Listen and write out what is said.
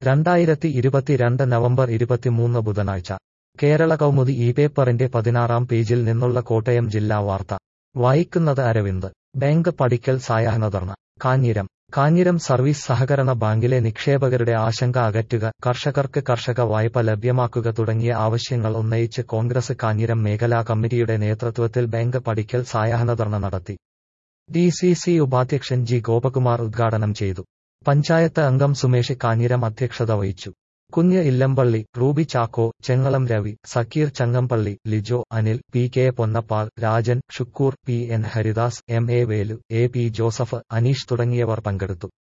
രണ്ടായിരത്തി ഇരുപത്തിരണ്ട് നവംബർ ഇരുപത്തിമൂന്ന് ബുധനാഴ്ച കേരള കൗമുദി ഈ പേപ്പറിന്റെ പതിനാറാം പേജിൽ നിന്നുള്ള കോട്ടയം ജില്ലാ വാർത്ത വായിക്കുന്നത് അരവിന്ദ് ബാങ്ക് പടിക്കൽ സായാഹ്ന ധർണ കാഞ്ഞിരം കാഞ്ഞിരം സർവീസ് സഹകരണ ബാങ്കിലെ നിക്ഷേപകരുടെ ആശങ്ക അകറ്റുക കർഷകർക്ക് കർഷക വായ്പ ലഭ്യമാക്കുക തുടങ്ങിയ ആവശ്യങ്ങൾ ഉന്നയിച്ച് കോൺഗ്രസ് കാഞ്ഞിരം മേഖലാ കമ്മിറ്റിയുടെ നേതൃത്വത്തിൽ ബാങ്ക് പടിക്കൽ സായാഹ്ന ധർണ നടത്തി ഡി സി സി ഉപാധ്യക്ഷൻ ജി ഗോപകുമാർ ഉദ്ഘാടനം ചെയ്തു പഞ്ചായത്ത് അംഗം സുമേഷ് കാഞ്ഞിരം അധ്യക്ഷത വഹിച്ചു Kunju Illampally Ruby Chacko Chengalam Ravi Zakir Changampally Lijo Anil P K Ponnappal Rajan Shukkoor P N Haridas M A Velu A P Joseph Aneesh തുടങ്ങിയവർ പങ്കെടുത്തു